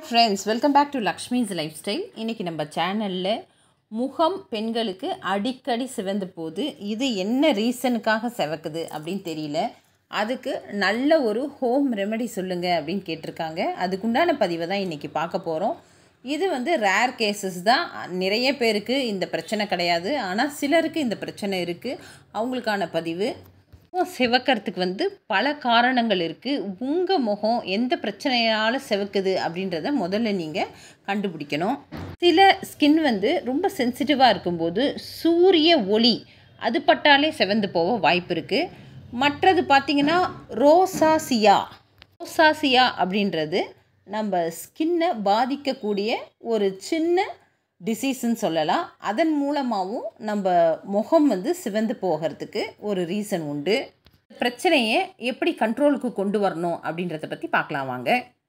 friends welcome back to Lakshmi's lifestyle இன்றைக்கி நம்ம சேனலில் முகம் பெண்களுக்கு அடிக்கடி சிவந்து போகுது இது என்ன ரீசனுக்காக சிவக்குது அப்படின்னு தெரியல அதுக்கு நல்ல ஒரு ஹோம் ரெமெடி சொல்லுங்கள் அப்படின்னு கேட்டிருக்காங்க அதுக்குண்டான பதிவை தான் இன்றைக்கி பார்க்க போகிறோம் இது வந்து ரேர் கேசஸ் தான் நிறைய பேருக்கு இந்த பிரச்சனை கிடையாது ஆனால் சிலருக்கு இந்த பிரச்சனை இருக்குது அவங்களுக்கான பதிவு முகம் சிவக்கிறதுக்கு வந்து பல காரணங்கள் இருக்குது உங்கள் முகம் எந்த பிரச்சனையால் சிவக்குது அப்படின்றத முதல்ல நீங்கள் கண்டுபிடிக்கணும் சில ஸ்கின் வந்து ரொம்ப சென்சிட்டிவாக இருக்கும்போது சூரிய ஒளி அது பட்டாலே சிவந்து போக வாய்ப்பு இருக்குது மற்றது பார்த்திங்கன்னா ரோசாசியா ரோசாசியா அப்படின்றது நம்ம ஸ்கின்னை பாதிக்கக்கூடிய ஒரு சின்ன டிசீஸ்ன்னு சொல்லலாம் அதன் மூலமாகவும் நம்ம முகம் வந்து சிவந்து போகிறதுக்கு ஒரு ரீசன் உண்டு பிரச்சனையை எப்படி கண்ட்ரோலுக்கு கொண்டு வரணும் அப்படின்றத பற்றி பார்க்கலாம் வாங்க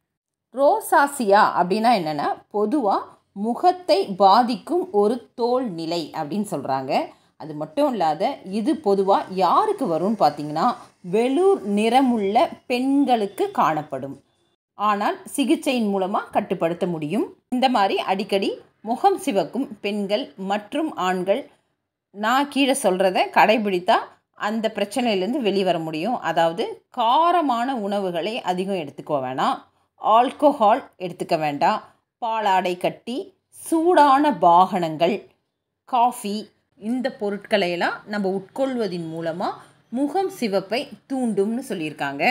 ரோசாசியா அப்படின்னா என்னென்னா பொதுவாக முகத்தை பாதிக்கும் ஒரு தோல் நிலை அப்படின்னு சொல்கிறாங்க அது மட்டும் இல்லாத இது பொதுவாக யாருக்கு வரும்னு பார்த்தீங்கன்னா வெளூர் நிறமுள்ள பெண்களுக்கு காணப்படும் ஆனால் சிகிச்சையின் மூலமாக கட்டுப்படுத்த முடியும் இந்த மாதிரி அடிக்கடி முகம் சிவக்கும் பெண்கள் மற்றும் ஆண்கள் நான் கீழே சொல்கிறத கடைபிடித்தா அந்த பிரச்சனையிலேருந்து வெளிவர முடியும் அதாவது காரமான உணவுகளை அதிகம் எடுத்துக்க வேணாம் ஆல்கோஹால் எடுத்துக்க வேண்டாம் பாலாடை கட்டி சூடான வாகனங்கள் காஃபி இந்த பொருட்களையெல்லாம் நம்ம உட்கொள்வதின் மூலமாக முகம் சிவப்பை தூண்டும்னு சொல்லியிருக்காங்க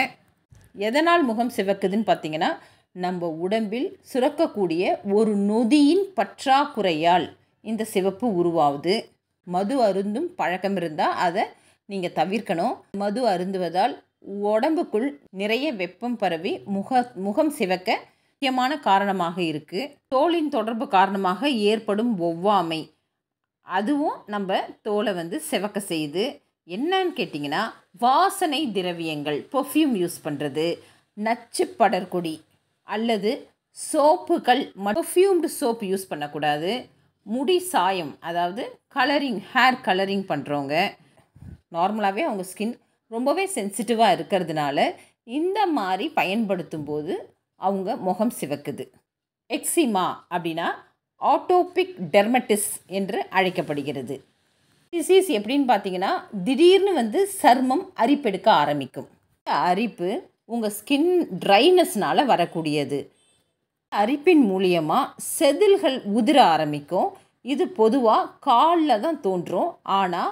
எதனால் முகம் சிவக்குதுன்னு பார்த்தீங்கன்னா நம்ம உடம்பில் சுரக்கக்கூடிய ஒரு நொதியின் பற்றாக்குறையால் இந்த சிவப்பு உருவாகுது மது அருந்தும் பழக்கம் இருந்தால் அதை நீங்கள் தவிர்க்கணும் மது அருந்துவதால் உடம்புக்குள் நிறைய வெப்பம் பரவி முக முகம் சிவக்க முக்கியமான காரணமாக இருக்குது தோலின் தொடர்பு காரணமாக ஏற்படும் ஒவ்வாமை அதுவும் நம்ம தோலை வந்து சிவக்க செய்யுது என்னன்னு கேட்டிங்கன்னா வாசனை திரவியங்கள் பெர்ஃப்யூம் யூஸ் பண்ணுறது நச்சு படர்கொடி அல்லது சோப்புகள் பர்ஃப்யூம்டு சோப் யூஸ் பண்ணக்கூடாது முடி சாயம் அதாவது கலரிங் ஹேர் கலரிங் பண்ணுறவங்க நார்மலாகவே அவங்க ஸ்கின் ரொம்பவே சென்சிட்டிவாக இருக்கிறதுனால இந்த மாதிரி பயன்படுத்தும் போது அவங்க முகம் சிவக்குது எக்ஸிமா அப்படின்னா ஆட்டோபிக் டெர்மட்டிஸ் என்று அழைக்கப்படுகிறது டிசீஸ் எப்படின்னு பார்த்தீங்கன்னா திடீர்னு வந்து சர்மம் அரிப்பெடுக்க ஆரம்பிக்கும் அரிப்பு உங்கள் ஸ்கின் ட்ரைனஸ்னால் வரக்கூடியது அரிப்பின் மூலியமாக செதில்கள் உதிர ஆரம்பிக்கும் இது பொதுவாக காலில் தான் தோன்றும் ஆனால்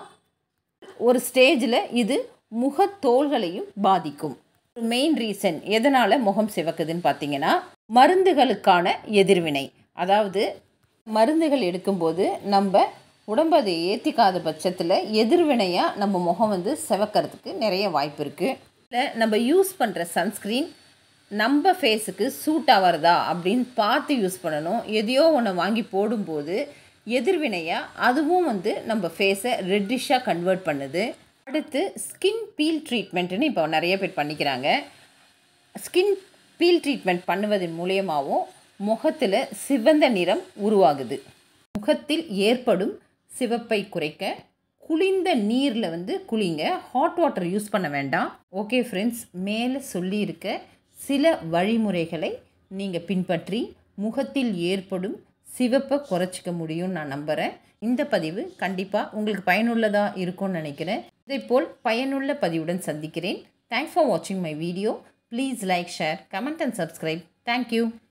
ஒரு ஸ்டேஜில் இது முகத்தோள்களையும் பாதிக்கும் மெயின் ரீசன் எதனால் முகம் சிவக்குதுன்னு பார்த்தீங்கன்னா மருந்துகளுக்கான எதிர்வினை அதாவது மருந்துகள் எடுக்கும்போது நம்ம உடம்பு அதை ஏற்றிக்காத பட்சத்தில் எதிர்வினையாக நம்ம முகம் வந்து சிவக்கிறதுக்கு நிறைய வாய்ப்பு இருக்குது இல்லை நம்ம யூஸ் பண்ணுற சன்ஸ்க்ரீன் நம்ம ஃபேஸுக்கு சூட் ஆகிறதா அப்படின்னு பார்த்து யூஸ் பண்ணணும் எதையோ ஒன்று வாங்கி போடும்போது எதிர்வினையாக அதுவும் வந்து நம்ம ஃபேஸை ரெட்டிஷாக கன்வெர்ட் பண்ணுது அடுத்து ஸ்கின் பீல் ட்ரீட்மெண்ட்டுன்னு இப்போ நிறைய பேர் பண்ணிக்கிறாங்க ஸ்கின் பீல் ட்ரீட்மெண்ட் பண்ணுவதன் மூலியமாகவும் முகத்தில் சிவந்த நிறம் உருவாகுது முகத்தில் ஏற்படும் சிவப்பை குறைக்க குளிர்ந்த நீரில் வந்து குளிங்க ஹாட் வாட்டர் யூஸ் பண்ண வேண்டாம் ஓகே ஃப்ரெண்ட்ஸ் மேலே சொல்லியிருக்க சில வழிமுறைகளை நீங்கள் பின்பற்றி முகத்தில் ஏற்படும் சிவப்பை குறைச்சிக்க முடியும்னு நான் நம்புகிறேன் இந்த பதிவு கண்டிப்பாக உங்களுக்கு பயனுள்ளதாக இருக்கும்னு நினைக்கிறேன் இதேபோல் பயனுள்ள பதிவுடன் சந்திக்கிறேன் தேங்க்ஸ் ஃபார் வாட்சிங் my video please like share comment and subscribe thank you